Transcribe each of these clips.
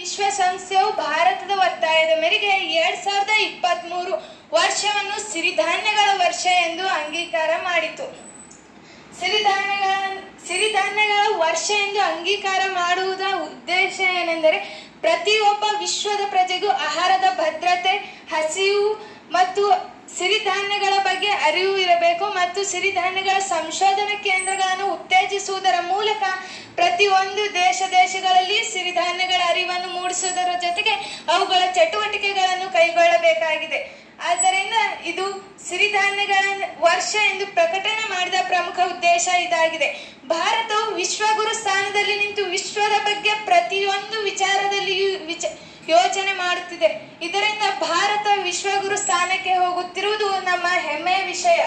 ವಿಶ್ವಸಂಸ್ಥೆಯು ಭಾರತದ ಒತ್ತಾಯದ ಮೇರೆಗೆ ಎರಡ್ ಸಾವಿರದ ಇಪ್ಪತ್ತ್ ಮೂರು ವರ್ಷವನ್ನು ಸಿರಿಧಾನ್ಯಗಳ ವರ್ಷ ಎಂದು ಅಂಗೀಕಾರ ಮಾಡಿತು ಸಿರಿಧಾನ್ಯಗಳ ಸಿರಿಧಾನ್ಯಗಳ ವರ್ಷ ಎಂದು ಅಂಗೀಕಾರ ಮಾಡುವುದರ ಉದ್ದೇಶ ಏನೆಂದರೆ ಪ್ರತಿಯೊಬ್ಬ ವಿಶ್ವದ ಪ್ರಜೆಗೂ ಆಹಾರದ ಭದ್ರತೆ ಹಸಿವು ಮತ್ತು ಸಿರಿಧಾನ್ಯಗಳ ಬಗ್ಗೆ ಅರಿವು ಇರಬೇಕು ಮತ್ತು ಸಿರಿಧಾನ್ಯಗಳ ಸಂಶೋಧನಾ ಕೇಂದ್ರಗಳನ್ನು ಉತ್ತೇಜಿಸುವುದರ ಮೂಲಕ ಪ್ರತಿಯೊಂದು ದೇಶ ದೇಶಗಳಲ್ಲಿ ಸಿರಿಧಾನ್ಯಗಳ ಅರಿವನ್ನು ಮೂಡಿಸುವುದರ ಜೊತೆಗೆ ಅವುಗಳ ಚಟುವಟಿಕೆಗಳನ್ನು ಕೈಗೊಳ್ಳಬೇಕಾಗಿದೆ ಆದ್ದರಿಂದ ಇದು ಸಿರಿಧಾನ್ಯಗಳ ವರ್ಷ ಎಂದು ಪ್ರಕಟಣೆ ಮಾಡಿದ ಪ್ರಮುಖ ಉದ್ದೇಶ ಇದಾಗಿದೆ ಭಾರತವು ವಿಶ್ವಗುರು ಸ್ಥಾನದಲ್ಲಿ ನಿಂತು ವಿಶ್ವದ ಬಗ್ಗೆ ಪ್ರತಿಯೊಂದು ವಿಚಾರದಲ್ಲಿಯೂ ವಿಚ ಯೋಚನೆ ಮಾಡುತ್ತಿದೆ ಇದರಿಂದ ಭಾರತ ವಿಶ್ವಗುರು ಸ್ಥಾನಕ್ಕೆ ಹೋಗುತ್ತಿರುವುದು ನಮ್ಮ ಹೆಮ್ಮೆಯ ವಿಷಯ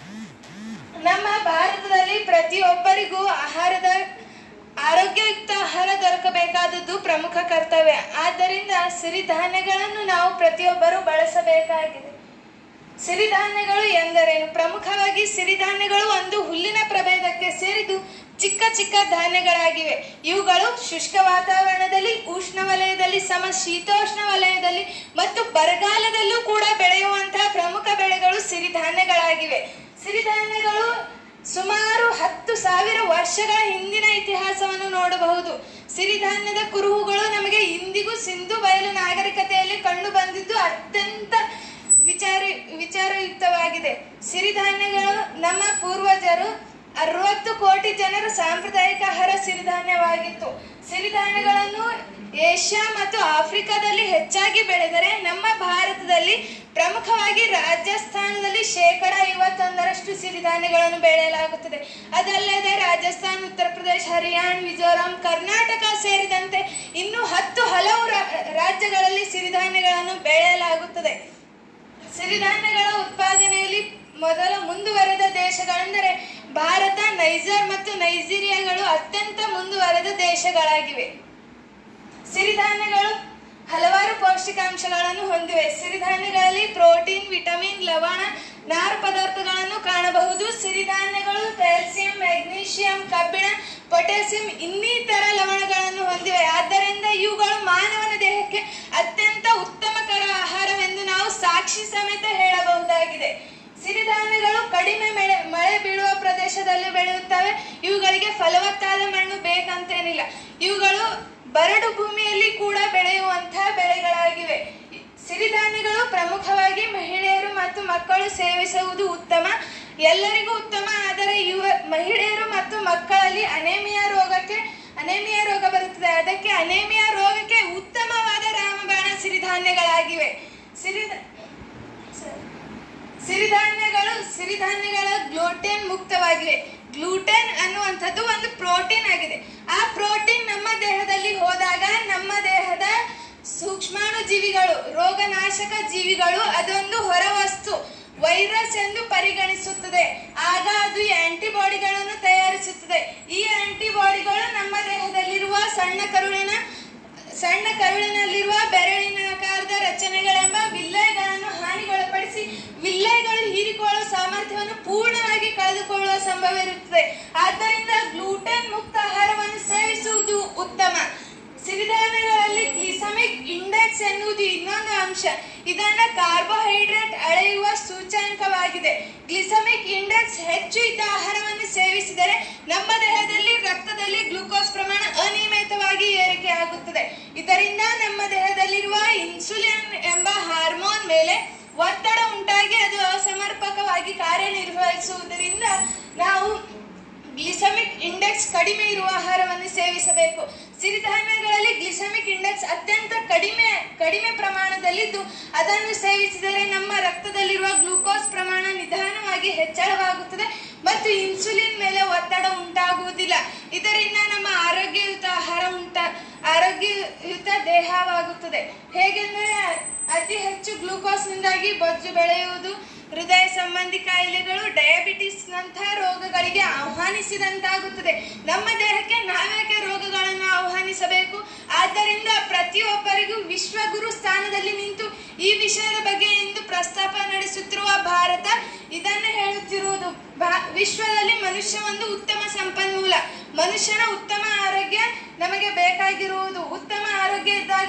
ನಮ್ಮ ಭಾರತದಲ್ಲಿ ಪ್ರತಿಯೊಬ್ಬರಿಗೂ ಆಹಾರದ ಆರೋಗ್ಯಯುಕ್ತ ಆಹಾರ ದೊರಕಬೇಕಾದದ್ದು ಪ್ರಮುಖ ಕರ್ತವ್ಯ ಆದ್ದರಿಂದ ಸಿರಿಧಾನ್ಯಗಳನ್ನು ನಾವು ಪ್ರತಿಯೊಬ್ಬರು ಬಳಸಬೇಕಾಗಿದೆ ಸಿರಿಧಾನ್ಯಗಳು ಎಂದರೇನು ಪ್ರಮುಖವಾಗಿ ಸಿರಿಧಾನ್ಯಗಳು ಒಂದು ಹುಲ್ಲಿನ ಪ್ರಭೇದಕ್ಕೆ ಸೇರಿದು ಚಿಕ್ಕ ಚಿಕ್ಕ ಧಾನ್ಯಗಳಾಗಿವೆ ಇವುಗಳು ಶುಷ್ಕ ವಾತಾವರಣದಲ್ಲಿ ಉಷ್ಣ ವಲಯದಲ್ಲಿ ಸಮ ಶೀತೋಷ್ಣ ವಲಯದಲ್ಲಿ ಮತ್ತು ಬರಗಾಲದಲ್ಲೂ ಕೂಡ ಬೆಳೆಯುವಂತಹ ಪ್ರಮುಖ ಬೆಳೆಗಳು ಸಿರಿಧಾನ್ಯಗಳಾಗಿವೆ ಸಿರಿಧಾನ್ಯಗಳು ಸುಮಾರು ಹತ್ತು ಸಾವಿರ ವರ್ಷಗಳ ಹಿಂದಿನ ಇತಿಹಾಸವನ್ನು ನೋಡಬಹುದು ಸಿರಿಧಾನ್ಯದ ಕುರುಹುಗಳು ನಮಗೆ ಇಂದಿಗೂ ಸಿಂಧು ಬಯಲು ನಾಗರಿಕತೆಯಲ್ಲಿ ಕಂಡು ಬಂದಿದ್ದು ಅತ್ಯಂತ ವಿಚಾರ ವಿಚಾರಯುಕ್ತವಾಗಿದೆ ಸಿರಿಧಾನ್ಯಗಳು ನಮ್ಮ ಪೂರ್ವಜರು ಅರವತ್ತು ಕೋಟಿ ಜನರ ಸಾಂಪ್ರದಾಯಿಕ ಆಹಾರ ಸಿರಿಧಾನ್ಯವಾಗಿತ್ತು ಸಿರಿಧಾನ್ಯಗಳನ್ನು ಏಷ್ಯಾ ಮತ್ತು ಆಫ್ರಿಕಾದಲ್ಲಿ ಹೆಚ್ಚಾಗಿ ಬೆಳೆದರೆ ನಮ್ಮ ಭಾರತದಲ್ಲಿ ಪ್ರಮುಖವಾಗಿ ರಾಜಸ್ಥಾನದಲ್ಲಿ ಶೇಕಡ ಐವತ್ತೊಂದರಷ್ಟು ಸಿರಿಧಾನ್ಯಗಳನ್ನು ಬೆಳೆಯಲಾಗುತ್ತದೆ ಅದಲ್ಲದೆ ರಾಜಸ್ಥಾನ್ ಉತ್ತರ ಪ್ರದೇಶ ಹರಿಯಾಣ ಮಿಜೋರಾಂ ಕರ್ನಾಟಕ ಸೇರಿದಂತೆ ಇನ್ನು ಹತ್ತು ಹಲವು ರಾ- ರಾಜ್ಯಗಳಲ್ಲಿ ಸಿರಿಧಾನ್ಯಗಳನ್ನು ಬೆಳೆಯಲಾಗುತ್ತದೆ ಸಿರಿಧಾನ್ಯಗಳ ಉತ್ಪಾದನೆಯಲ್ಲಿ ಮೊದಲ ಮುಂದುವರೆದ ದೇಶಗಳೆಂದರೆ ಭಾರತ ನೈಜರ್ ಮತ್ತು ನೈಜೀರಿಯಾಗಳು ಅತ್ಯಂತ ಮುಂದುವರೆದ ದೇಶಗಳಾಗಿವೆ ಸಿರಿಧಾನ್ಯಗಳು ಹಲವಾರು ಪೌಷ್ಟಿಕಾಂಶಗಳನ್ನು ಹೊಂದಿವೆ ಸಿರಿಧಾನ್ಯಗಳಲ್ಲಿ ಪ್ರೋಟೀನ್ ವಿಟಮಿನ್ ಲವಣ ನಾರು ಪದಾರ್ಥಗಳನ್ನು ಕಾಣಬಹುದು ಸಿರಿಧಾನ್ಯಗಳು ಕ್ಯಾಲ್ಸಿಯಂ ಮ್ಯಾಗ್ನೀಷಿಯಂ ಕಬ್ಬಿಣ ಪೊಟ್ಯಾಸಿಯಂ ಇನ್ನಿತರ ಲವಣಗಳನ್ನು ಹೊಂದಿವೆ ಆದ್ದರಿಂದ ಇವುಗಳು ಮಾನವನ ದೇಹಕ್ಕೆ ಅತ್ಯಂತ ಉತ್ತಮಕರ ಆಹಾರವೆಂದು ನಾವು ಸಾಕ್ಷಿ ಸಮೇತ ಹೇಳಬಹುದಾಗಿದೆ ಸಿರಿಧಾನ್ಯಗಳು ಕಡಿಮೆ ಮಳೆ ಮಳೆ ಬೀಳುವ ಪ್ರದೇಶದಲ್ಲಿ ಬೆಳೆಯುತ್ತವೆ ಇವುಗಳಿಗೆ ಫಲವತ್ತಾದ ಮಣ್ಣು ಬೇಕಂತೇನಿಲ್ಲ ಇವುಗಳು ಬರಡು ಭೂಮಿಯಲ್ಲಿ ಕೂಡ ಬೆಳೆಯುವಂತಹ ಬೆಳೆಗಳಾಗಿವೆ ಸಿರಿಧಾನ್ಯಗಳು ಪ್ರಮುಖವಾಗಿ ಮಹಿಳೆಯರು ಮತ್ತು ಮಕ್ಕಳು ಸೇವಿಸುವುದು ಉತ್ತಮ ಎಲ್ಲರಿಗೂ ಉತ್ತಮ ಆದರೆ ಯುವ ಮಹಿಳೆಯರು ಮತ್ತು ಮಕ್ಕಳಲ್ಲಿ ಅನೇಮಿಯಾ ರೋಗಕ್ಕೆ ಅನೇಮಿಯಾ ರೋಗ ಬರುತ್ತದೆ ಅದಕ್ಕೆ ಅನೇಮಿಯಾ ರೋಗಕ್ಕೆ ಉತ್ತಮವಾದ ರಾಮಬಾಣ ಸಿರಿಧಾನ್ಯಗಳಾಗಿವೆ ಸಿರಿ ಸಿರಿಧಾನ್ಯಗಳು ಸಿರಿಧಾನ್ಯಗಳ ಗ್ಲೂಟೆನ್ ಮುಕ್ತವಾಗಿವೆ ಗ್ಲೂಟೆನ್ ಅನ್ನುವಂಥದ್ದು ಒಂದು ಪ್ರೋಟೀನ್ ಆಗಿದೆ ಆ ಪ್ರೋಟೀನ್ ನಮ್ಮ ದೇಹದಲ್ಲಿ ಹೋದಾಗ ನಮ್ಮ ದೇಹದ ಸೂಕ್ಷ್ಮಾಣು ಜೀವಿಗಳು ರೋಗನಾಶಕ ಜೀವಿಗಳು ಅದೊಂದು ಹೊರವಸ್ತು ವೈರಸ್ ಎಂದು ಪರಿಗಣಿಸುತ್ತದೆ ಆಗ ಅದು ಆಂಟಿಬಾಡಿಗಳನ್ನು ತಯಾರಿಸುತ್ತದೆ ಈ ಆಂಟಿಬಾಡಿಗಳು ನಮ್ಮ ದೇಹದಲ್ಲಿರುವ ಸಣ್ಣ ಕರುಳಿನ ಸಣ್ಣ ಕರುಳಿನಲ್ಲಿರುವ ಬೆರಳಿನಾಕಾರದ ರಚನೆಗಳೆಂಬ ವಿಲ್ಲೈಗಳನ್ನು ಹಾನಿಗೊಳಪಡಿಸಿ ವಿಲ್ಲೈಗಳು ಹೀರಿಕೊಳ್ಳುವ ಸಾಮರ್ಥ್ಯವನ್ನು ಪೂರ್ಣವಾಗಿ ಕಳೆದುಕೊಳ್ಳುವ ಸಂಭವ ಇರುತ್ತದೆ ಆದ್ದರಿಂದ ಗ್ಲೂಟೆನ್ ಮುಕ್ತ ಆಹಾರವನ್ನು ಸೇವಿಸುವುದು ಉತ್ತಮ ಸಿರಿಧಾನ್ಯಗಳಲ್ಲಿ ಗ್ಲಿಸಮಿಕ್ ಇಂಡೆಕ್ಸ್ ಎನ್ನುವುದು ಇನ್ನೊಂದು ಅಂಶ ಇದನ್ನ ಕಾರ್ಬೋಹೈಡ್ರೇಟ್ ಅಳೆಯುವ ಸೂಚ್ಯಂಕವಾಗಿದೆ ಗ್ಲಿಸಮಿಕ್ ಇಂಡೆಕ್ಸ್ ಹೆಚ್ಚು ಇದ್ದ ಆಹಾರವನ್ನು ಸೇವಿಸಿದರೆ ನಮ್ಮ ದೇಹದಲ್ಲಿ ರಕ್ತದಲ್ಲಿ ಗ್ಲೂಕೋಸ್ ಪ್ರಮಾಣ ಅನಿಯಮಿತವಾಗಿ ಏರಿಕೆ ಆಗುತ್ತದೆ ಇದರಿಂದ ನಮ್ಮ ದೇಹದಲ್ಲಿರುವ ಇನ್ಸುಲಿನ್ ಎಂಬ ಹಾರ್ಮೋನ್ ಮೇಲೆ ಒತ್ತಡ ಉಂಟಾಗಿ ಅದು ಅಸಮರ್ಪಕವಾಗಿ ಕಾರ್ಯನಿರ್ವಹಿಸುವುದರಿಂದ ನಾವು ಗ್ಲಿಸಮಿಕ್ ಇಂಡೆಕ್ಸ್ ಕಡಿಮೆ ಇರುವ ಆಹಾರವನ್ನು ಸೇವಿಸಬೇಕು ಸಿರಿಧಾನ್ಯಗಳಲ್ಲಿ ಗ್ಲಿಸಮಿಕ್ ಇಂಡೆಕ್ಸ್ ಅತ್ಯಂತ ಕಡಿಮೆ ಕಡಿಮೆ ಪ್ರಮಾಣದಲ್ಲಿದ್ದು ಅದನ್ನು ಸೇವಿಸಿದರೆ ನಮ್ಮ ರಕ್ತದಲ್ಲಿರುವ ಗ್ಲೂಕೋಸ್ ಪ್ರಮಾಣ ನಿಧಾನವಾಗಿ ಹೆಚ್ಚಳವಾಗುತ್ತದೆ ಮತ್ತು ಇನ್ಸುಲಿನ್ ಮೇಲೆ ಒತ್ತಡ ಉಂಟಾಗುವುದಿಲ್ಲ ಇದರಿಂದ ನಮ್ಮ ಆರೋಗ್ಯಯುತ ಆಹಾರ ಉಂಟ ಆರೋಗ್ಯಯುತ ದೇಹವಾಗುತ್ತದೆ ಹೇಗೆಂದರೆ ಅತಿ ಹೆಚ್ಚು ಗ್ಲೂಕೋಸ್ನಿಂದಾಗಿ ಬೊಜ್ಜು ಬೆಳೆಯುವುದು ಹೃದಯ ಸಂಬಂಧಿ ಕಾಯಿಲೆಗಳು ಡಯಾಬಿಟಿಸ್ನಂತಹ ರೋಗಗಳಿಗೆ ಆಹ್ವಾನಿಸಿದಂತಾಗುತ್ತದೆ ನಮ್ಮ ದೇಹಕ್ಕೆ ನಾವೇಕೆ ರೋಗಗಳನ್ನು ಆಹ್ವಾನಿಸಬೇಕು ಆದ್ದರಿಂದ ಪ್ರತಿಯೊಬ್ಬರಿಗೂ ವಿಶ್ವಗುರು ಸ್ಥಾನದಲ್ಲಿ ನಿಂತು ಈ ವಿಷಯದ ಬಗ್ಗೆ ಇಂದು ಪ್ರಸ್ತಾಪ ನಡೆಸುತ್ತಿರುವ ಭಾರತ ಇದನ್ನು ಹೇಳುತ್ತಿರುವುದು ಭಾ- ವಿಶ್ವದಲ್ಲಿ ಮನುಷ್ಯ ಒಂದು ಉತ್ತಮ ಸಂಪನ್ಮೂಲ ಮನುಷ್ಯನ ಉತ್ತಮ ಆರೋಗ್ಯ ನಮಗೆ ಬೇಕಾಗಿರುವುದು ಉತ್ತಮ ಆರೋಗ್ಯ ಇದ್ದಾಗಲೇ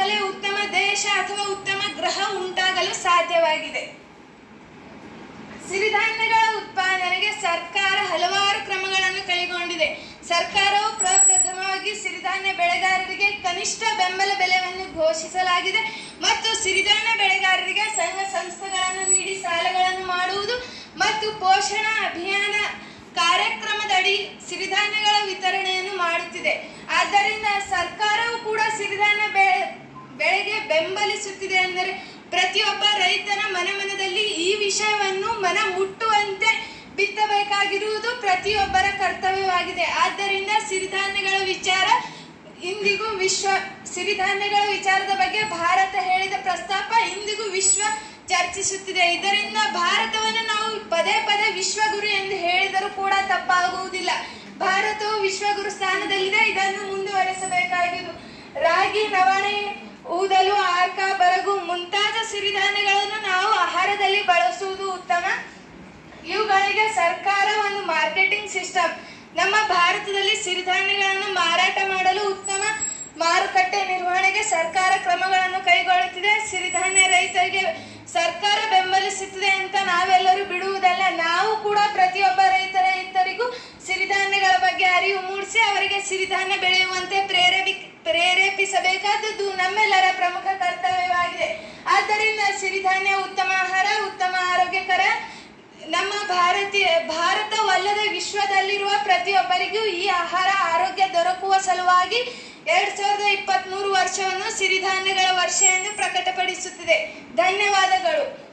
ಆವಾಗಲೇ ಉತ್ತಮ ದೇಶ ಅಥವಾ ಉತ್ತಮ ಗ್ರಹ ಉಂಟಾಗಲು ಸಾಧ್ಯವಾಗಿದೆ ಸಿರಿಧಾನ್ಯಗಳ ಉತ್ಪಾದನೆಗೆ ಸರ್ಕಾರ ಹಲವಾರು ಕ್ರಮಗಳನ್ನು ಕೈಗೊಂಡಿದೆ ಸರ್ಕಾರವು ಪ್ರಪ್ರಥಮವಾಗಿ ಸಿರಿಧಾನ್ಯ ಬೆಳೆಗಾರರಿಗೆ ಕನಿಷ್ಠ ಬೆಂಬಲ ಬೆಲೆಯನ್ನು ಘೋಷಿಸಲಾಗಿದೆ ಮತ್ತು ಸಿರಿಧಾನ್ಯ ಬೆಳೆಗಾರರಿಗೆ ಸಂಘ ಸಂಸ್ಥೆಗಳನ್ನು ನೀಡಿ ಸಾಲಗಳನ್ನು ಮಾಡುವುದು ಮತ್ತು ಪೋಷಣಾ ಅಭಿಯಾನ ಕಾರ್ಯಕ್ರಮದಡಿ ಸಿರಿಧಾನ್ಯಗಳ ವಿತರಣೆಯನ್ನು ಮಾಡುತ್ತಿದೆ ಆದ್ದರಿಂದ ಸರ್ಕಾರವು ಕೂಡ ಸಿರಿಧಾನ್ಯ ಬೆಳೆ ಬೆಳೆಗೆ ಬೆಂಬಲಿಸುತ್ತಿದೆ ಅಂದರೆ ಪ್ರತಿಯೊಬ್ಬ ರೈತನ ಮನೆ ಮನದಲ್ಲಿ ಈ ವಿಷಯವನ್ನು ಮನ ಮುಟ್ಟುವಂತೆ ಬಿತ್ತಬೇಕಾಗಿರುವುದು ಪ್ರತಿಯೊಬ್ಬರ ಕರ್ತವ್ಯವಾಗಿದೆ ಆದ್ದರಿಂದ ಸಿರಿಧಾನ್ಯಗಳ ವಿಚಾರ ಇಂದಿಗೂ ವಿಶ್ವ ಸಿರಿಧಾನ್ಯಗಳ ವಿಚಾರದ ಬಗ್ಗೆ ಭಾರತ ಹೇಳಿದ ಪ್ರಸ್ತಾಪ ಇಂದಿಗೂ ವಿಶ್ವ ಚರ್ಚಿಸುತ್ತಿದೆ ಇದರಿಂದ ಭಾರತವನ್ನು ನಾವು ಪದೇ ಪದೇ ವಿಶ್ವಗುರು ಎಂದು ಹೇಳಿದರೂ ಕೂಡ ತಪ್ಪಾಗುವುದಿಲ್ಲ ಭಾರತವು ವಿಶ್ವಗುರು ಸ್ಥಾನದಲ್ಲಿದೆ ಇದನ್ನು ಮುಂದುವರೆಸಬೇಕಾಗಿದ್ದು ರಾಗಿ ನವಣೆ ಊದಲು ಆರ್ಕ ಬರಗು ಮುಂತಾದ ಸಿರಿಧಾನ್ಯಗಳನ್ನು ನಾವು ಆಹಾರದಲ್ಲಿ ಬಳಸುವುದು ಉತ್ತಮ ಇವುಗಳಿಗೆ ಸರ್ಕಾರ ಒಂದು ಮಾರ್ಕೆಟಿಂಗ್ ಸಿಸ್ಟಮ್ ನಮ್ಮ ಭಾರತದಲ್ಲಿ ಸಿರಿಧಾನ್ಯಗಳನ್ನು ಮಾರಾಟ ಮಾಡಲು ಉತ್ತಮ ಮಾರುಕಟ್ಟೆ ನಿರ್ವಹಣೆಗೆ ಸರ್ಕಾರ ಕ್ರಮಗಳನ್ನು ಕೈಗೊಳ್ಳುತ್ತಿದೆ ಸಿರಿಧಾನ್ಯ ರೈತರಿಗೆ ಸರ್ಕಾರ ಬೆಂಬಲಿಸುತ್ತಿದೆ ಅಂತ ನಾವೆಲ್ಲರೂ ಬಿಡುವುದಲ್ಲ ನಾವು ಕೂಡ ಪ್ರತಿಯೊಬ್ಬ ರೈತ ರೈತರಿಗೂ ಸಿರಿಧಾನ್ಯಗಳ ಬಗ್ಗೆ ಅರಿವು ಮೂಡಿಸಿ ಅವರಿಗೆ ಸಿರಿಧಾನ್ಯ ಬೆಳೆಯುವಂತೆ ಪ್ರೇರೇಪಿ ಪ್ರೇರೇಪಿಸಬೇಕಾದದ್ದು ನಮ್ಮೆಲ್ಲರ ಪ್ರಮುಖ ಕರ್ತವ್ಯವಾಗಿದೆ ಆದ್ದರಿಂದ ಸಿರಿಧಾನ್ಯ ಉತ್ತಮ ಆಹಾರ ಉತ್ತಮ ಆರೋಗ್ಯಕರ ನಮ್ಮ ಭಾರತೀಯ ಭಾರತವಲ್ಲದೆ ವಿಶ್ವದಲ್ಲಿರುವ ಪ್ರತಿಯೊಬ್ಬರಿಗೂ ಈ ಆಹಾರ ಆರೋಗ್ಯ ದೊರಕುವ ಸಲುವಾಗಿ ಎರಡ್ ಸಾವಿರದ ಇಪ್ಪತ್ತ್ ಮೂರು ವರ್ಷವನ್ನು ಸಿರಿಧಾನ್ಯಗಳ ವರ್ಷ ಎಂದು ಪ್ರಕಟಪಡಿಸುತ್ತಿದೆ ಧನ್ಯವಾದಗಳು